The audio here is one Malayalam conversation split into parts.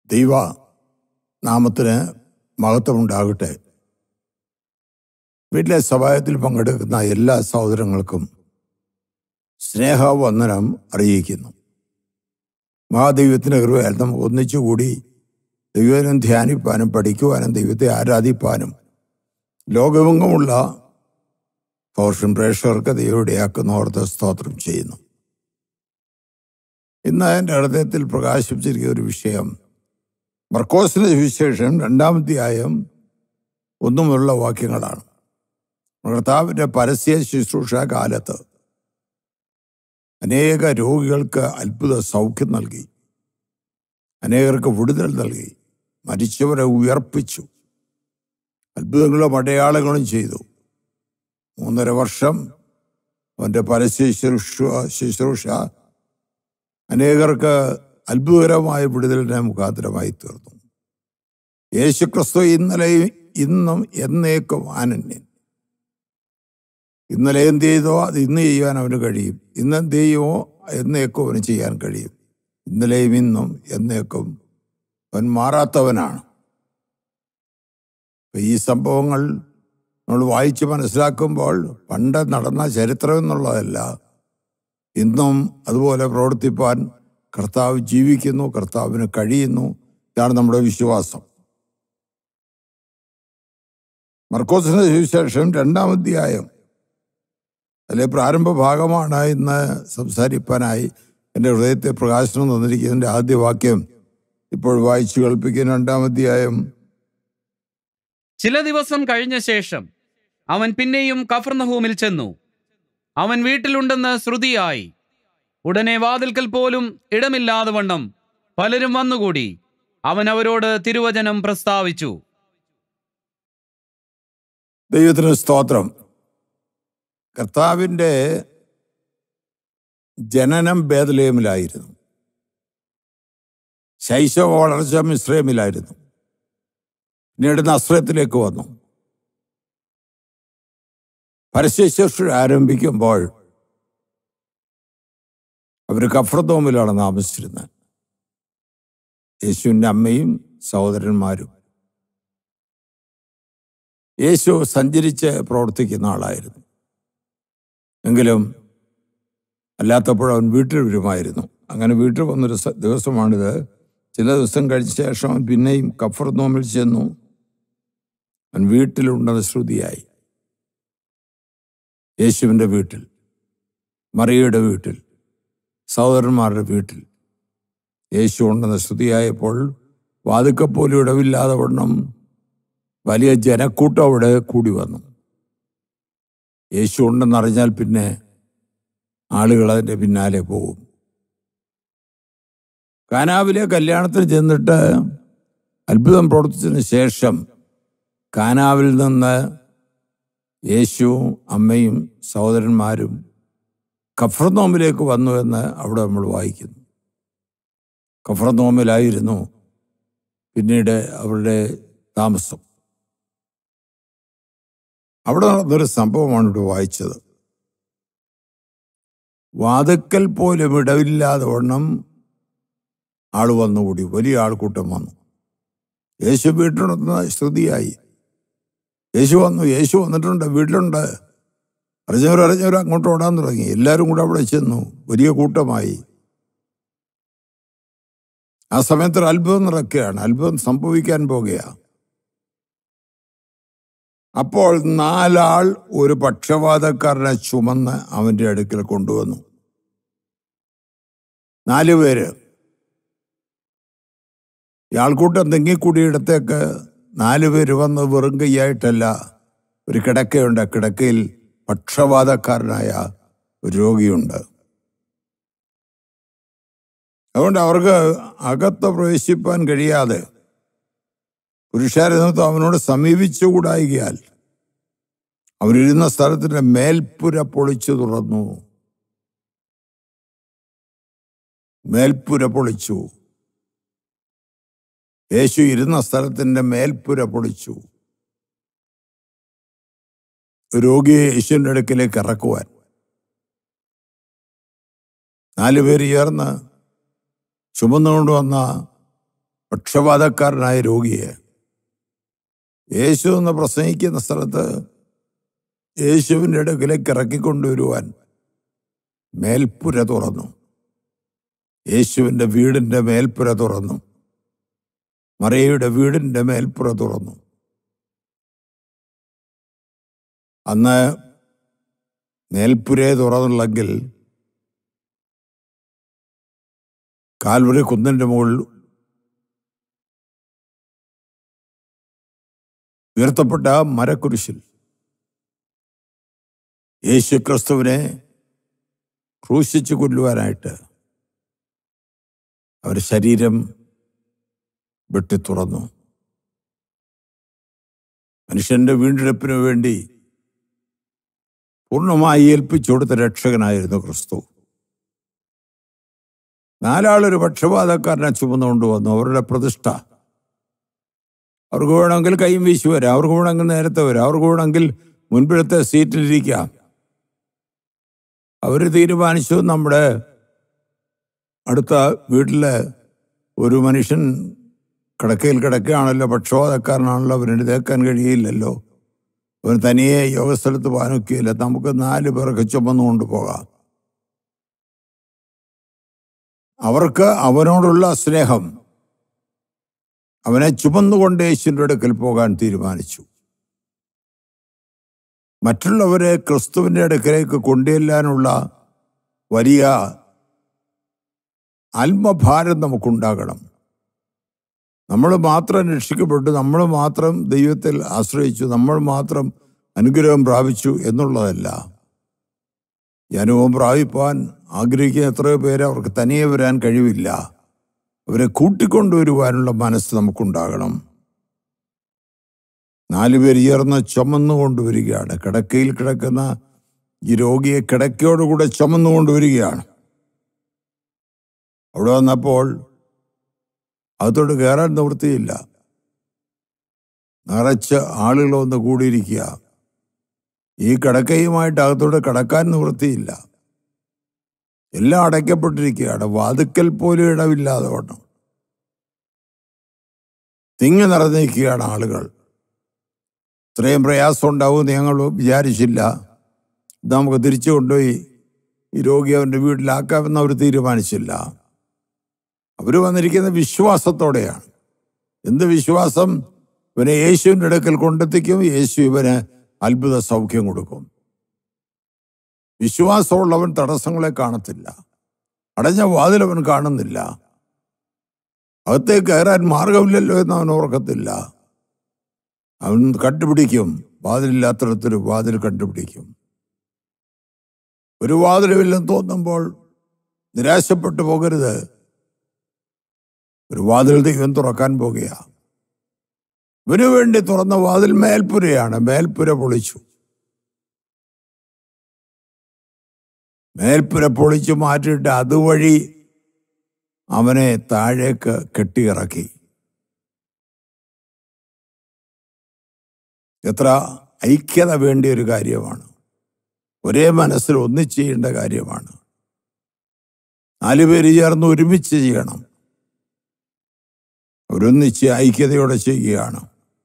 ദൈവ നാമത്തിന് മഹത്വമുണ്ടാകട്ടെ വീട്ടിലെ സഭായത്തിൽ പങ്കെടുക്കുന്ന എല്ലാ സഹോദരങ്ങൾക്കും സ്നേഹവന്ദനം അറിയിക്കുന്നു മഹാദൈവത്തിൻ്റെ കൃപയാൽ നമുക്ക് ഒന്നിച്ചുകൂടി ദൈവനം ധ്യാനിപ്പാനും പഠിക്കുവാനും ദൈവത്തെ ആരാധിപ്പാനും ലോകമെങ്ങുമുള്ള പൗർഷൻ പ്രേക്ഷകർക്ക് ദൈവയുടെയാക്കുന്ന ഓർത്ത് സ്തോത്രം ചെയ്യുന്നു ഇന്ന് എൻ്റെ ഹൃദയത്തിൽ പ്രകാശിപ്പിച്ചിരിക്കുന്ന ഒരു വിഷയം മർക്കോസിന്റെ സുവിശേഷം രണ്ടാമധ്യായം ഒന്നുമുള്ള വാക്യങ്ങളാണ് കർത്താവിൻ്റെ പരസ്യ ശുശ്രൂഷ കാലത്ത് അനേക രോഗികൾക്ക് അത്ഭുത സൗഖ്യം നൽകി അനേകർക്ക് വിടുതൽ നൽകി മരിച്ചവരെ ഉയർപ്പിച്ചു അത്ഭുതങ്ങളും അടയാളങ്ങളും ചെയ്തു മൂന്നര വർഷം അവൻ്റെ പരസ്യ ശുശ്രൂഷ ശുശ്രൂഷ അനേകർക്ക് അത്ഭുതകരമായ വിടുതലിനെ മുഖാന്തരമായി തീർന്നു യേശുക്രിസ്തു ഇന്നലെയും ഇന്നും എന്നേക്കും ആനന്യൻ ഇന്നലെ എന്ത് ചെയ്തോ അത് ഇന്ന് ചെയ്യാൻ അവന് കഴിയും ഇന്ന് എന്ത് ചെയ്യുമോ എന്നേക്കും അവന് ചെയ്യാൻ കഴിയും ഇന്നലെയും ഇന്നും എന്നേക്കും അവൻ മാറാത്തവനാണ് അപ്പൊ ഈ സംഭവങ്ങൾ നമ്മൾ വായിച്ച് മനസ്സിലാക്കുമ്പോൾ പണ്ട് നടന്ന ചരിത്രം എന്നുള്ളതല്ല ഇന്നും അതുപോലെ പ്രവർത്തിപ്പാൻ കർത്താവ് ജീവിക്കുന്നു കർത്താവിന് കഴിയുന്നു ഇതാണ് നമ്മുടെ വിശ്വാസം മർക്കോസിന്റെ സുവിശേഷം രണ്ടാം അധ്യായം അതിലെ പ്രാരംഭ ഭാഗമാണ് ഇന്ന് സംസാരിപ്പാനായി എൻ്റെ ഹൃദയത്തെ പ്രകാശനം തന്നിരിക്കുന്നതിൻ്റെ ആദ്യ വാക്യം ഇപ്പോൾ വായിച്ചു കേൾപ്പിക്കുന്ന രണ്ടാം അധ്യായം ചില ദിവസം കഴിഞ്ഞ ശേഷം അവൻ പിന്നെയും കഫർനഹൂമിൽ ചെന്നു അവൻ വീട്ടിലുണ്ടെന്ന് ശ്രുതിയായി ഉടനെ വാതിൽക്കൽ പോലും ഇടമില്ലാതെ വണ്ണം പലരും വന്നുകൂടി അവൻ അവരോട് തിരുവചനം പ്രസ്താവിച്ചു ദൈവത്തിന് സ്തോത്രം കർത്താവിൻ്റെ ജനനം ബേദലേമിലായിരുന്നു ശൈശവ വളർച്ച മിശ്രമിലായിരുന്നു പിന്നീട് നസ്രത്തിലേക്ക് വന്നു പരസ്യശുശ്രൂഷ ആരംഭിക്കുമ്പോൾ അവർ കഫ്രദോമിലാണ് താമസിച്ചിരുന്നത് യേശുവിൻ്റെ അമ്മയും സഹോദരന്മാരും യേശു സഞ്ചരിച്ച് പ്രവർത്തിക്കുന്ന ആളായിരുന്നു എങ്കിലും അല്ലാത്തപ്പോൾ അവൻ വീട്ടിൽ വരുമായിരുന്നു അങ്ങനെ വീട്ടിൽ വന്നൊരു സ- ദിവസമാണിത് ചില ദിവസം കഴിഞ്ഞ ശേഷം അവൻ പിന്നെയും കഫർ നോമിൽ ചെന്നു അവൻ വീട്ടിലുണ്ടെന്ന് ശ്രുതിയായി യേശുവിൻ്റെ വീട്ടിൽ മറിയയുടെ വീട്ടിൽ സഹോദരന്മാരുടെ വീട്ടിൽ യേശു ഉണ്ടെന്ന് ശ്രുതിയായപ്പോൾ വാതുക്കപ്പോലും ഇടവില്ലാതെ വണ്ണം വലിയ ജനക്കൂട്ടം അവിടെ കൂടി വന്നു യേശു ഉണ്ടെന്നറിഞ്ഞാൽ പിന്നെ ആളുകൾ അതിൻ്റെ പിന്നാലെ പോകും കാനാവിലെ കല്യാണത്തിന് ചെന്നിട്ട് അത്ഭുതം പ്രവർത്തിച്ചതിന് ശേഷം കാനാവിൽ നിന്ന് യേശുവും അമ്മയും സഹോദരന്മാരും കഫർനോമിലേക്ക് വന്നു എന്ന് അവിടെ നമ്മൾ വായിക്കുന്നു കഫർനോമിലായിരുന്നു പിന്നീട് അവരുടെ താമസം അവിടെ നടന്നൊരു സംഭവമാണ് ഇവിടെ വായിച്ചത് വാതുക്കൽ പോലും ഇടവില്ലാതെ വണ്ണം ആള് വന്നുകൂടി വലിയ ആൾക്കൂട്ടം വന്നു യേശു വീട്ടിലുണ്ടെന്ന ശ്രുതിയായി യേശു വന്നു യേശു വന്നിട്ടുണ്ട് വീട്ടിലുണ്ട് അറിഞ്ഞവർ അറിഞ്ഞവർ അങ്ങോട്ട് ഓടാൻ തുടങ്ങി എല്ലാവരും കൂടെ അവിടെ ചെന്നു വലിയ കൂട്ടമായി ആ സമയത്ത് ഒരു അത്ഭുതം നടക്കുകയാണ് അത്ഭുതം സംഭവിക്കാൻ പോകുകയാണ് അപ്പോൾ നാലാൾ ഒരു പക്ഷപാതക്കാരനെ ചുമന്ന് അവന്റെ അടുക്കൽ കൊണ്ടുവന്നു നാല് പേര് ഈ ആൾക്കൂട്ടം തിങ്ങിക്കൂടിയിടത്തേക്ക് നാല് പേര് വന്ന് വെറും കൈയായിട്ടല്ല ഒരു കിടക്കയുണ്ട് ആ കിടക്കയിൽ പക്ഷപാതക്കാരനായ ഒരു രോഗിയുണ്ട് അതുകൊണ്ട് അവർക്ക് അകത്ത് പ്രവേശിപ്പാൻ കഴിയാതെ പുരുഷാരത്വം അവനോട് സമീപിച്ചുകൂടായികയാൽ അവരിരുന്ന സ്ഥലത്തിന്റെ മേൽപ്പുര പൊളിച്ചു തുറന്നു മേൽപ്പുര പൊളിച്ചു യേശു ഇരുന്ന സ്ഥലത്തിന്റെ മേൽപ്പുര പൊളിച്ചു രോഗിയെ യേശുവിൻ്റെ അടുക്കിലേക്ക് ഇറക്കുവാൻ നാലുപേര് ചേർന്ന് ചുമന്നുകൊണ്ടുവന്ന പക്ഷപാതക്കാരനായ രോഗിയെ യേശു എന്ന് പ്രസംഗിക്കുന്ന സ്ഥലത്ത് യേശുവിൻ്റെ അടുക്കിലേക്ക് ഇറക്കിക്കൊണ്ടുവരുവാൻ മേൽപ്പുര തുറന്നു യേശുവിൻ്റെ വീടിൻ്റെ മേൽപ്പുര തുറന്നു മറിയയുടെ വീടിൻ്റെ മേൽപ്പുര തുറന്നു അന്ന് മേൽപ്പുരയെ തുറന്നുള്ളെങ്കിൽ കാൽവരി കുന്നിൻ്റെ മുകളിൽ ഉയർത്തപ്പെട്ട ആ മരക്കുരിശിൽ യേശു ക്രിസ്തുവിനെ ക്രൂശിച്ചു കൊല്ലുവാനായിട്ട് അവർ ശരീരം വെട്ടി തുറന്നു മനുഷ്യന്റെ വീണ്ടെടുപ്പിന് വേണ്ടി പൂർണ്ണമായി ഏൽപ്പിച്ചു കൊടുത്ത രക്ഷകനായിരുന്നു ക്രിസ്തു നാലാളൊരു പക്ഷപാതക്കാരനെ ചുമന്നുകൊണ്ട് വന്നു അവരുടെ പ്രതിഷ്ഠ അവർക്ക് വേണമെങ്കിൽ കൈയും വീശി വരാം അവർക്ക് വേണമെങ്കിൽ നേരത്തെ വരാം അവർക്ക് വേണമെങ്കിൽ മുൻപിലത്തെ സീറ്റിലിരിക്കാം അവർ തീരുമാനിച്ചു നമ്മുടെ അടുത്ത വീട്ടിലെ ഒരു മനുഷ്യൻ കിടക്കയിൽ കിടക്കുകയാണല്ലോ പക്ഷപാതക്കാരനാണല്ലോ അവന് എഴുതേക്കാൻ കഴിയില്ലല്ലോ അവൻ തനിയെ യോഗസ്ഥലത്ത് പോകാനൊക്കെയില്ല നമുക്ക് നാല് പേർക്ക് ചുമന്നുകൊണ്ട് പോകാം അവർക്ക് അവനോടുള്ള സ്നേഹം അവനെ ചുമന്നുകൊണ്ട് യേശുവിൻ്റെ അടുക്കൽ പോകാൻ തീരുമാനിച്ചു മറ്റുള്ളവരെ ക്രിസ്തുവിൻ്റെ അടുക്കലേക്ക് കൊണ്ടുചെല്ലാനുള്ള വലിയ ആത്മഭാരം നമുക്കുണ്ടാകണം നമ്മൾ മാത്രം രക്ഷിക്കപ്പെട്ടു നമ്മൾ മാത്രം ദൈവത്തിൽ ആശ്രയിച്ചു നമ്മൾ മാത്രം അനുഗ്രഹം പ്രാപിച്ചു എന്നുള്ളതല്ല ഈ അനുഭവം പ്രാപിപ്പാൻ ആഗ്രഹിക്കുന്ന എത്രയോ പേര് അവർക്ക് തനിയെ വരാൻ കഴിവില്ല അവരെ കൂട്ടിക്കൊണ്ടുവരുവാനുള്ള മനസ്സ് നമുക്കുണ്ടാകണം നാലുപേർ ചേർന്ന് ചുമന്നു കൊണ്ടുവരികയാണ് കിടക്കയിൽ കിടക്കുന്ന ഈ രോഗിയെ കിടക്കയോടുകൂടെ ചുമന്നു കൊണ്ടുവരികയാണ് അവിടെ വന്നപ്പോൾ അകത്തോട്ട് കയറാൻ നിവൃത്തിയില്ല നിറച്ച് ആളുകൾ വന്ന് കൂടിയിരിക്കുക ഈ കിടക്കയുമായിട്ട് അകത്തോട്ട് കടക്കാൻ നിവൃത്തിയില്ല എല്ലാം അടയ്ക്കപ്പെട്ടിരിക്കുകയാണ് വാതുക്കൽ പോലും ഇടവില്ലാതെ വണ്ണം തിങ്ങി നിറഞ്ഞിരിക്കുകയാണ് ആളുകൾ ഇത്രയും പ്രയാസം ഉണ്ടാവും ഞങ്ങൾ വിചാരിച്ചില്ല ഇത് നമുക്ക് തിരിച്ചു കൊണ്ടുപോയി ഈ രോഗി അവൻ്റെ വീട്ടിലാക്കാമെന്ന് അവർ തീരുമാനിച്ചില്ല അവർ വന്നിരിക്കുന്ന വിശ്വാസത്തോടെയാണ് എന്ത് വിശ്വാസം ഇവനെ യേശുവിൻ്റെ അടുക്കൽ കൊണ്ടെത്തിക്കും യേശു ഇവന് അത്ഭുത സൗഖ്യം കൊടുക്കും വിശ്വാസമുള്ളവൻ തടസ്സങ്ങളെ കാണത്തില്ല അടഞ്ഞ വാതിൽ അവൻ കാണുന്നില്ല അകത്തേക്ക് കയറാൻ മാർഗമില്ലല്ലോ എന്ന് അവൻ ഓർക്കത്തില്ല അവൻ കണ്ടുപിടിക്കും വാതിലില്ലാത്തിടത്തൊരു വാതിൽ കണ്ടുപിടിക്കും ഒരു വാതിലുമില്ലെന്ന് തോന്നുമ്പോൾ നിരാശപ്പെട്ടു പോകരുത് ഒരു വാതിൽ ദൈവം തുറക്കാൻ പോകുക ഇവനു വേണ്ടി തുറന്ന വാതിൽ മേൽപ്പുരയാണ് മേൽപ്പുര പൊളിച്ചു മേൽപ്പുര പൊളിച്ചു മാറ്റിയിട്ട് അതുവഴി അവനെ താഴേക്ക് കെട്ടിയിറക്കി എത്ര ഐക്യത വേണ്ടിയ ഒരു കാര്യമാണ് ഒരേ മനസ്സിൽ ഒന്നിച്ച് ചെയ്യേണ്ട കാര്യമാണ് നാലുപേര് ചേർന്ന് ഒരുമിച്ച് ചെയ്യണം അവരൊന്നിച്ച് ഐക്യതയോടെ ചെയ്യുകയാണ്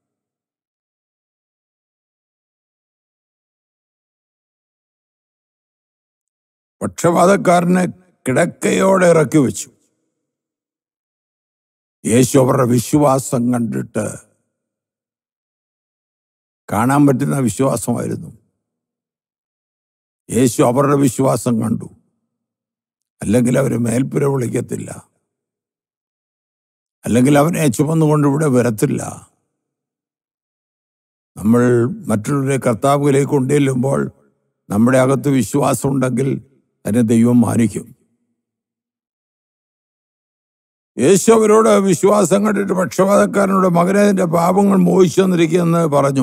പക്ഷപാതക്കാരനെ കിടക്കയോടെ ഇറക്കി വെച്ചു യേശു അവരുടെ വിശ്വാസം കണ്ടിട്ട് കാണാൻ പറ്റുന്ന വിശ്വാസമായിരുന്നു യേശു അവരുടെ വിശ്വാസം കണ്ടു അല്ലെങ്കിൽ അവർ മേൽപ്പുര വിളിക്കത്തില്ല അല്ലെങ്കിൽ അവനെ ചുമന്നുകൊണ്ട് ഇവിടെ വരത്തില്ല നമ്മൾ മറ്റുള്ളവരെ കർത്താവിലേക്ക് കൊണ്ടുചെല്ലുമ്പോൾ നമ്മുടെ അകത്ത് വിശ്വാസം ഉണ്ടെങ്കിൽ അതിനെ ദൈവം മാനിക്കും യേശു അവരോട് വിശ്വാസം കണ്ടിട്ട് പക്ഷപാതക്കാരനോട് മകനെ നിന്റെ പാപങ്ങൾ മോഹിച്ചു വന്നിരിക്കുമെന്ന് പറഞ്ഞു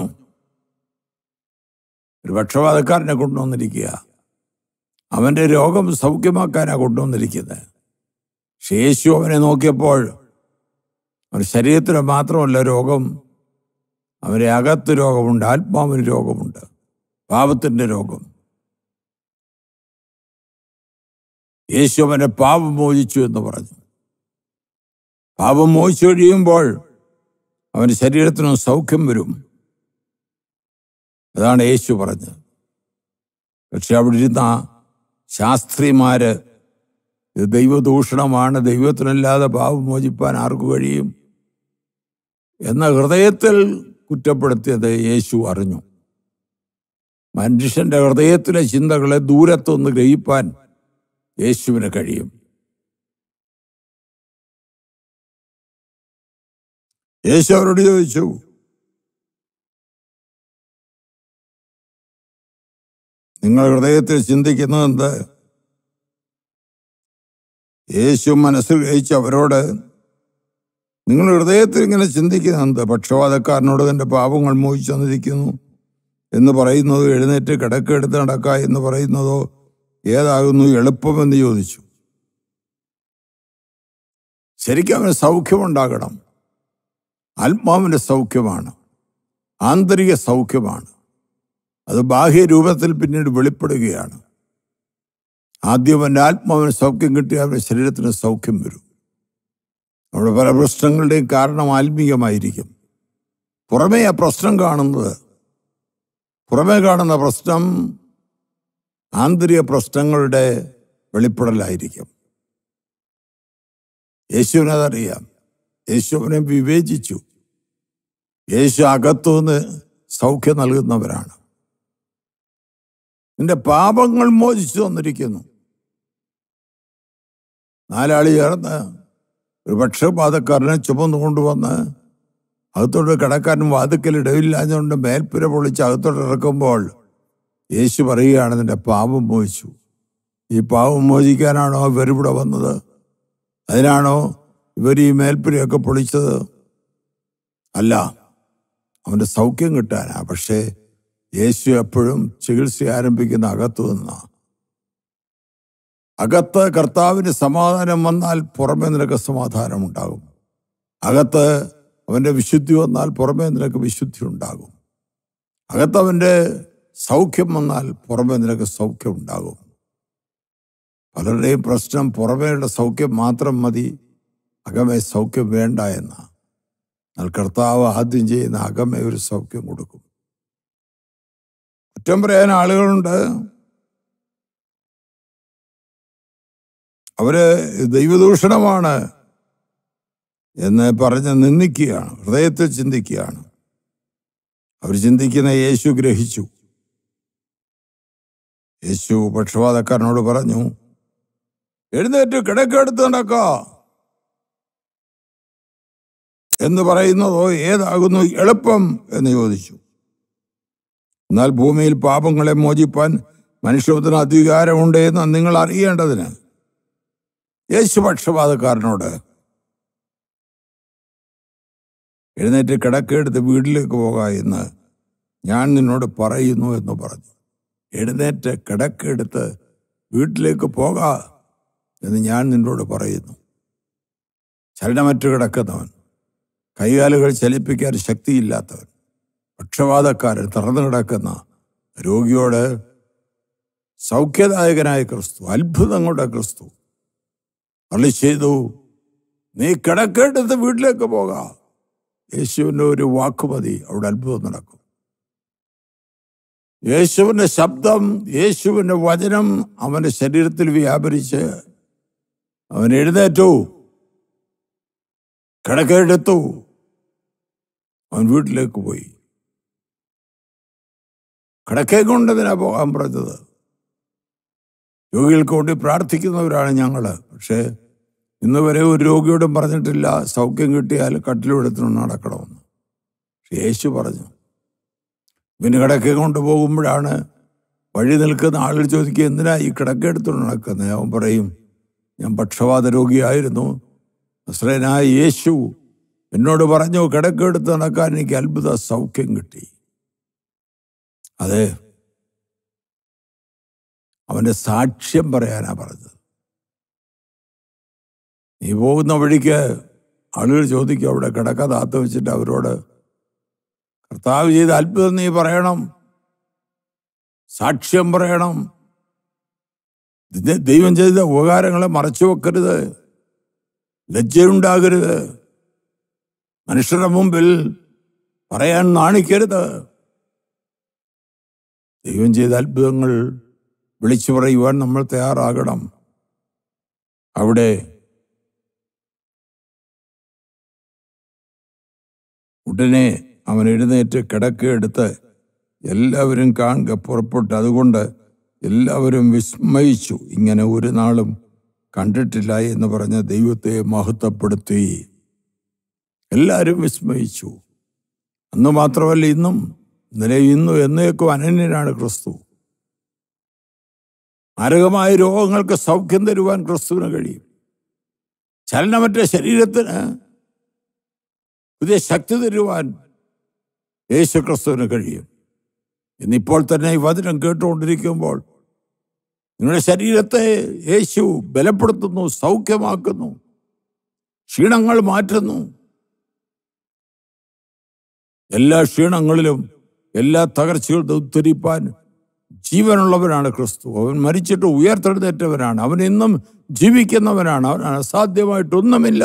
ഒരു പക്ഷപാതക്കാരനെ കൊണ്ടുവന്നിരിക്കുക അവന്റെ രോഗം സൗഖ്യമാക്കാനാണ് കൊണ്ടുവന്നിരിക്കുന്നത് പക്ഷെ യേശു അവനെ നോക്കിയപ്പോൾ അവൻ ശരീരത്തിന് മാത്രമല്ല രോഗം അവന്റെ അകത്ത് രോഗമുണ്ട് ആത്മാവിന് രോഗമുണ്ട് പാപത്തിന്റെ രോഗം യേശു അവനെ പാപം മോചിച്ചു എന്ന് പറഞ്ഞു പാപം മോശിച്ചു കഴിയുമ്പോൾ അവൻ്റെ ശരീരത്തിനും സൗഖ്യം വരും അതാണ് യേശു പറഞ്ഞത് പക്ഷെ അവിടെ ഇരുന്ന ശാസ്ത്രിമാര് ഇത് ദൈവദൂഷണമാണ് ദൈവത്തിനല്ലാതെ പാപം മോചിപ്പാൻ ആർക്കു കഴിയും എന്ന ഹൃദയത്തിൽ കുറ്റപ്പെടുത്തിയത് യേശു അറിഞ്ഞു മനുഷ്യന്റെ ഹൃദയത്തിലെ ചിന്തകളെ ദൂരത്തൊന്ന് ഗ്രഹിപ്പാൻ യേശുവിന് കഴിയും യേശു അവരോട് ചോദിച്ചു നിങ്ങൾ ഹൃദയത്തിൽ ചിന്തിക്കുന്നത് എന്ത് യേശു മനസ്സിൽ ഗ്രഹിച്ച് അവരോട് നിങ്ങൾ ഹൃദയത്തിൽ ഇങ്ങനെ ചിന്തിക്കുന്നത് എന്ത് പക്ഷപാതക്കാരനോട് തന്റെ പാപങ്ങൾ മോഹിച്ചു തന്നിരിക്കുന്നു എന്ന് പറയുന്നതോ എഴുന്നേറ്റ് കിടക്കെടുത്ത് നടക്ക എന്ന് പറയുന്നതോ ഏതാകുന്നു എളുപ്പമെന്ന് ചോദിച്ചു ശരിക്കും അവന് സൗഖ്യമുണ്ടാകണം ആത്മാവിന്റെ സൗഖ്യമാണ് ആന്തരിക സൗഖ്യമാണ് അത് ബാഹ്യരൂപത്തിൽ പിന്നീട് വെളിപ്പെടുകയാണ് ആദ്യം അവൻ്റെ ആത്മാവിന് സൗഖ്യം കിട്ടിയ അവരുടെ ശരീരത്തിന് സൗഖ്യം വരും നമ്മുടെ പല പ്രശ്നങ്ങളുടെയും കാരണം ആത്മീയമായിരിക്കും പുറമേ ആ പ്രശ്നം കാണുന്നത് പുറമേ കാണുന്ന പ്രശ്നം ആന്തരിക പ്രശ്നങ്ങളുടെ വെളിപ്പെടലായിരിക്കും യേശുവിനതറിയാം യേശുവിനെ വിവേചിച്ചു യേശു അകത്തുനിന്ന് സൗഖ്യം നൽകുന്നവരാണ് നിന്റെ പാപങ്ങൾ മോചിച്ചു തന്നിരിക്കുന്നു നാലാളി ചേർന്ന് ഒരു പക്ഷപാതക്കാരനെ ചുമന്നു കൊണ്ടുവന്ന് അകത്തോട്ട് കിടക്കാനും വാതുക്കൽ ഇടവില്ലാഞ്ഞുകൊണ്ട് മേൽപ്പുര പൊളിച്ച് അകത്തോട്ട് ഇറക്കുമ്പോൾ യേശു പറയുകയാണ് നിന്റെ പാപം മോചിച്ചു ഈ പാപം മോചിക്കാനാണോ ഇവരിവിടെ വന്നത് അതിനാണോ ഇവർ ഈ മേൽപ്പുരയൊക്കെ പൊളിച്ചത് അല്ല അവന്റെ സൗഖ്യം കിട്ടാനാ പക്ഷേ യേശു എപ്പോഴും ചികിത്സ ആരംഭിക്കുന്ന അകത്തു നിന്നാ അകത്ത് കർത്താവിന് സമാധാനം വന്നാൽ പുറമേ നിനക്ക് സമാധാനം ഉണ്ടാകും അകത്ത് അവന്റെ വിശുദ്ധി വന്നാൽ പുറമേ നിനക്ക് വിശുദ്ധി ഉണ്ടാകും അകത്ത് അവന്റെ സൗഖ്യം വന്നാൽ പുറമേ നിനക്ക് സൗഖ്യം ഉണ്ടാകും പലരുടെയും പ്രശ്നം പുറമേയുള്ള സൗഖ്യം മാത്രം മതി അകമേ സൗഖ്യം വേണ്ട എന്ന എന്നാൽ കർത്താവ് ആദ്യം ചെയ്യുന്ന അകമേ ഒരു സൗഖ്യം കൊടുക്കും കുറ്റം പറയാൻ ആളുകളുണ്ട് അവര് ദൈവദൂഷണമാണ് എന്ന് പറഞ്ഞ് നിന്ദിക്കുകയാണ് ഹൃദയത്തിൽ ചിന്തിക്കുകയാണ് അവർ ചിന്തിക്കുന്ന യേശു ഗ്രഹിച്ചു യേശു പക്ഷപാതക്കാരനോട് പറഞ്ഞു എഴുന്നേറ്റ് കിടക്കെടുത്ത് നടക്ക എന്ന് പറയുന്നതോ ഏതാകുന്നു എളുപ്പം എന്ന് ചോദിച്ചു എന്നാൽ ഭൂമിയിൽ പാപങ്ങളെ മോചിപ്പാൻ മനുഷ്യത്തിന് അധികാരമുണ്ട് എന്ന് നിങ്ങൾ അറിയേണ്ടതിന് യേശു പക്ഷപാതക്കാരനോട് എഴുന്നേറ്റ് കിടക്കെടുത്ത് വീട്ടിലേക്ക് പോക എന്ന് ഞാൻ നിന്നോട് പറയുന്നു എന്ന് പറഞ്ഞു എഴുന്നേറ്റ് കിടക്കെടുത്ത് വീട്ടിലേക്ക് പോക എന്ന് ഞാൻ നിന്നോട് പറയുന്നു ചലനമറ്റ് കിടക്കുന്നവൻ കൈകാലുകൾ ചലിപ്പിക്കാൻ ശക്തിയില്ലാത്തവൻ പക്ഷപാതക്കാരൻ തുറന്നു കിടക്കുന്ന രോഗിയോട് സൗഖ്യദായകനായ ക്രിസ്തു അത്ഭുതങ്ങളുടെ ക്രിസ്തു അള്ളി ചെയ്തു നീ കിടക്കെടുത്ത് വീട്ടിലേക്ക് പോകാം യേശുവിൻ്റെ ഒരു വാക്കുമതി അവിടെ അത്ഭുതം നടക്കും യേശുവിൻ്റെ ശബ്ദം യേശുവിൻ്റെ വചനം അവൻ്റെ ശരീരത്തിൽ വ്യാപരിച്ച് അവൻ എഴുന്നേറ്റു കിടക്കെടുത്തു അവൻ വീട്ടിലേക്ക് പോയി കിടക്കേ കൊണ്ടതിനാ പോകാൻ പറഞ്ഞത് രോഗികൾക്ക് വേണ്ടി പ്രാർത്ഥിക്കുന്നവരാണ് ഞങ്ങൾ പക്ഷേ ഇന്ന് വരെ ഒരു രോഗിയോടും പറഞ്ഞിട്ടില്ല സൗഖ്യം കിട്ടിയാൽ കട്ടിലെടുത്തിട്ട് നടക്കണമെന്ന് പക്ഷെ യേശു പറഞ്ഞു പിന്നെ കിടക്കെ കൊണ്ടുപോകുമ്പോഴാണ് വഴി നിൽക്കുന്ന ആളുകൾ ചോദിക്കുക എന്തിനാ ഈ കിടക്കെടുത്തോണ്ട് നടക്കുന്നത് അവൻ പറയും ഞാൻ പക്ഷപാത രോഗിയായിരുന്നു നസ്രനായ യേശു എന്നോട് പറഞ്ഞു കിടക്കെടുത്ത് നടക്കാൻ എനിക്ക് അത്ഭുത സൗഖ്യം കിട്ടി അതെ അവന്റെ സാക്ഷ്യം പറയാനാ പറഞ്ഞത് നീ പോകുന്ന വഴിക്ക് ആളുകൾ ചോദിക്കും അവിടെ കിടക്ക താത്ത് വെച്ചിട്ട് അവരോട് കർത്താവ് ചെയ്ത അത്ഭുതം നീ പറയണം സാക്ഷ്യം പറയണം ഇത് ദൈവം ചെയ്ത ഉപകാരങ്ങളെ മറച്ചു വെക്കരുത് ലജ്ജയുണ്ടാകരുത് മനുഷ്യരുടെ മുമ്പിൽ പറയാൻ നാണിക്കരുത് ദൈവം ചെയ്ത അത്ഭുതങ്ങൾ വിളിച്ചു പറയുവാൻ നമ്മൾ തയ്യാറാകണം അവിടെ ഉടനെ അവൻ എഴുന്നേറ്റ് കിടക്കയെടുത്ത് എല്ലാവരും കാണുക പുറപ്പെട്ടു അതുകൊണ്ട് എല്ലാവരും വിസ്മയിച്ചു ഇങ്ങനെ ഒരു നാളും കണ്ടിട്ടില്ല എന്ന് പറഞ്ഞ ദൈവത്തെ മഹത്വപ്പെടുത്തി എല്ലാവരും വിസ്മയിച്ചു അന്ന് മാത്രമല്ല ഇന്നും ഇന്നലെ ഇന്നും എന്നേക്കും അനന്യനാണ് ക്രിസ്തു മാരകമായ രോഗങ്ങൾക്ക് സൗഖ്യം തരുവാൻ ക്രിസ്തുവിന് കഴിയും ചലനമറ്റ ശരീരത്തിന് പുതിയ ശക്തി തരുവാൻ യേശു ക്രിസ്തുവിന് കഴിയും ഇന്നിപ്പോൾ തന്നെ ഈ വചനം കേട്ടുകൊണ്ടിരിക്കുമ്പോൾ നിങ്ങളുടെ ശരീരത്തെ യേശു ബലപ്പെടുത്തുന്നു സൗഖ്യമാക്കുന്നു ക്ഷീണങ്ങൾ മാറ്റുന്നു എല്ലാ ക്ഷീണങ്ങളിലും എല്ലാ തകർച്ചകളും ഉത്തരിപ്പാൻ ജീവനുള്ളവനാണ് ക്രിസ്തു അവൻ മരിച്ചിട്ട് ഉയർത്തെഴുന്നേറ്റവനാണ് അവൻ ഇന്നും ജീവിക്കുന്നവനാണ് അവൻ അസാധ്യമായിട്ടൊന്നുമില്ല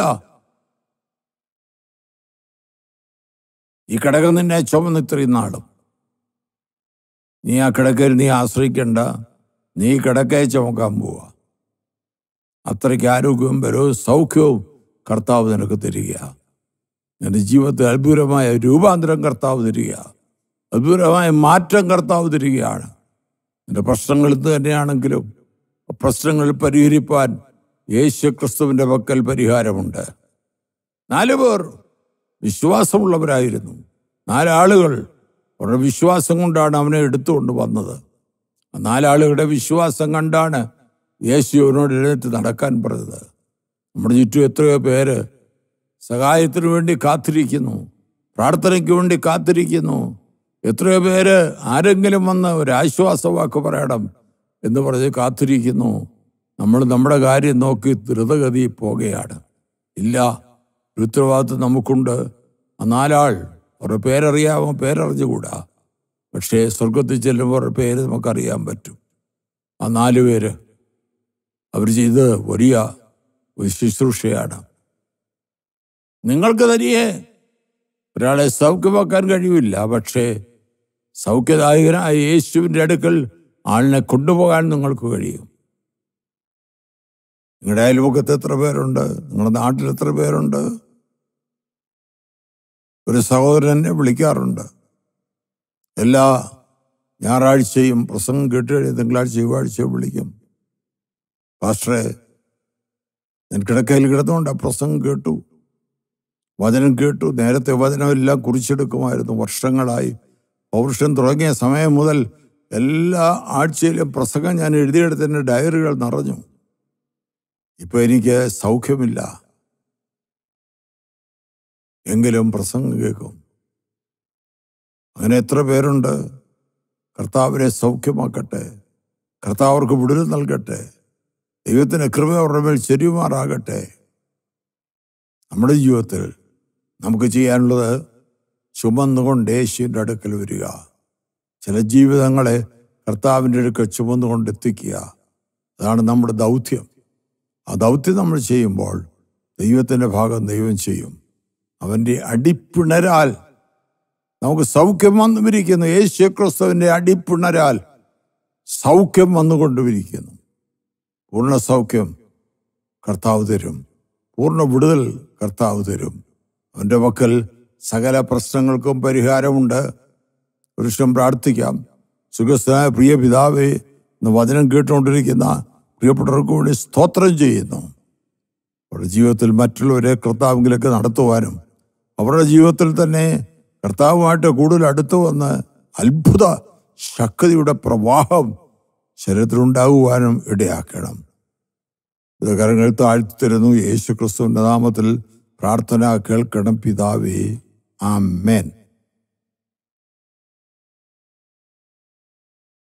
ഈ ഘടകം നിന്നെ ചുമന്ന് ഇത്രയും നാളും നീ ആ കിടക്കയിൽ നീ ആശ്രയിക്കണ്ട നീ കിടക്കയെ ചുമക്കാൻ പോവുക അത്രയ്ക്ക് ആരോഗ്യവും ബലവും സൗഖ്യവും കർത്താവ് നിനക്ക് തരിക നിന്റെ ജീവിതത്തിൽ അത്ഭുതമായ രൂപാന്തരം കർത്താവ് തരിക അത്ഭുതമായ മാറ്റം കർത്താവ് തരികയാണ് നിന്റെ പ്രശ്നങ്ങൾ ഇത് തന്നെയാണെങ്കിലും ആ പ്രശ്നങ്ങൾ പരിഹരിപ്പാൻ യേശു ക്രിസ്തുവിന്റെ പക്കൽ പരിഹാരമുണ്ട് നാല് പേർ വിശ്വാസമുള്ളവരായിരുന്നു നാലാളുകൾ അവരുടെ വിശ്വാസം കൊണ്ടാണ് അവനെ എടുത്തുകൊണ്ട് വന്നത് ആ നാലാളുകളുടെ വിശ്വാസം കണ്ടാണ് യേശു അവനോട് എഴുന്നേറ്റ് നടക്കാൻ പറഞ്ഞത് നമ്മുടെ ചുറ്റും എത്രയോ പേര് സഹായത്തിനു വേണ്ടി കാത്തിരിക്കുന്നു പ്രാർത്ഥനയ്ക്ക് വേണ്ടി കാത്തിരിക്കുന്നു എത്രയോ പേര് ആരെങ്കിലും വന്ന് ഒരു ആശ്വാസവാക്ക് പറയണം എന്ന് പറഞ്ഞ് കാത്തിരിക്കുന്നു നമ്മൾ നമ്മുടെ കാര്യം നോക്കി ദ്രുതഗതി പോകുകയാണ് ഇല്ല ഒരു ഉത്തരവാദിത്വം നമുക്കുണ്ട് ആ നാലാൾ അവരുടെ പേരറിയാമോ പേരറിഞ്ഞുകൂടാ പക്ഷേ സ്വർഗത്തിൽ ചെല്ലുമ്പോൾ അവരുടെ പേര് നമുക്കറിയാൻ പറ്റും ആ നാല് പേര് അവർ ചെയ്ത് വലിയ ഒരു ശുശ്രൂഷയാണ് നിങ്ങൾക്ക് തനിയെ ഒരാളെ സൗഖ്യമാക്കാൻ കഴിയില്ല പക്ഷേ സൗഖ്യദായകനായ യേശുവിൻ്റെ അടുക്കൽ ആളിനെ കൊണ്ടുപോകാൻ നിങ്ങൾക്ക് കഴിയും നിങ്ങളുടെ അയൽമുഖത്ത് എത്ര പേരുണ്ട് നിങ്ങളുടെ നാട്ടിൽ എത്ര പേരുണ്ട് ഒരു സഹോദരൻ എന്നെ വിളിക്കാറുണ്ട് എല്ലാ ഞായറാഴ്ചയും പ്രസംഗം കേട്ട് കഴിഞ്ഞ് തിങ്കളാഴ്ച ചൊവ്വാഴ്ച വിളിക്കും പാസ്റ്ററെ ഞാൻ കിടക്കയിൽ കിടന്നുകൊണ്ട് ആ പ്രസംഗം കേട്ടു വചനം കേട്ടു നേരത്തെ വചനമെല്ലാം കുറിച്ചെടുക്കുമായിരുന്നു വർഷങ്ങളായി പൗരുഷം തുടങ്ങിയ സമയം മുതൽ എല്ലാ ആഴ്ചയിലും പ്രസംഗം ഞാൻ എഴുതിയെടുത്തതിൻ്റെ ഡയറികൾ നിറഞ്ഞു ഇപ്പൊ എനിക്ക് സൗഖ്യമില്ല എങ്കിലും പ്രസംഗം കേൾക്കും അങ്ങനെ എത്ര പേരുണ്ട് കർത്താവിനെ സൗഖ്യമാക്കട്ടെ കർത്താവർക്ക് വിടുതൽ നൽകട്ടെ ദൈവത്തിന്റെ കൃപ അവരുടെ മേൽ ചെരിയുമാറാകട്ടെ നമ്മുടെ ജീവിതത്തിൽ നമുക്ക് ചെയ്യാനുള്ളത് ചുമന്നുകൊണ്ട് യേശുവിൻ്റെ അടുക്കൽ വരിക ചില ജീവിതങ്ങളെ കർത്താവിൻ്റെ അടുക്കൽ ചുമന്നുകൊണ്ട് എത്തിക്കുക അതാണ് നമ്മുടെ ദൗത്യം ആ ദൗത്യം നമ്മൾ ചെയ്യുമ്പോൾ ദൈവത്തിൻ്റെ ഭാഗം ദൈവം ചെയ്യും അവൻ്റെ അടിപ്പിണരാൽ നമുക്ക് സൗഖ്യം വന്നുമിരിക്കുന്നു യേശു ക്രിസ്തുവിൻ്റെ അടിപ്പിണരാൽ സൗഖ്യം വന്നുകൊണ്ടുമിരിക്കുന്നു പൂർണ്ണ സൗഖ്യം കർത്താവ് തരും പൂർണ്ണ വിടുതൽ കർത്താവ് തരും അവൻ്റെ പക്കൽ സകല പ്രശ്നങ്ങൾക്കും പരിഹാരമുണ്ട് പുരുഷൻ പ്രാർത്ഥിക്കാം സുഖസ്ഥനായ പ്രിയ പിതാവേ എന്ന് വചനം കേട്ടുകൊണ്ടിരിക്കുന്ന പ്രിയപ്പെട്ടവർക്ക് വേണ്ടി സ്തോത്രം ചെയ്യുന്നു അവരുടെ ജീവിതത്തിൽ മറ്റുള്ളവരെ കർത്താവിലേക്ക് നടത്തുവാനും അവരുടെ ജീവിതത്തിൽ തന്നെ കർത്താവുമായിട്ട് കൂടുതൽ അടുത്തു വന്ന് അത്ഭുത ശക്തിയുടെ പ്രവാഹം ശരീരത്തിലുണ്ടാകുവാനും ഇടയാക്കണം ഇത് കരങ്ങൾ താഴ്ത്തിത്തരുന്നു യേശു ക്രിസ്തുവിന്റെ നാമത്തിൽ പ്രാർത്ഥന കേൾക്കണം പിതാവേ ആമേൻ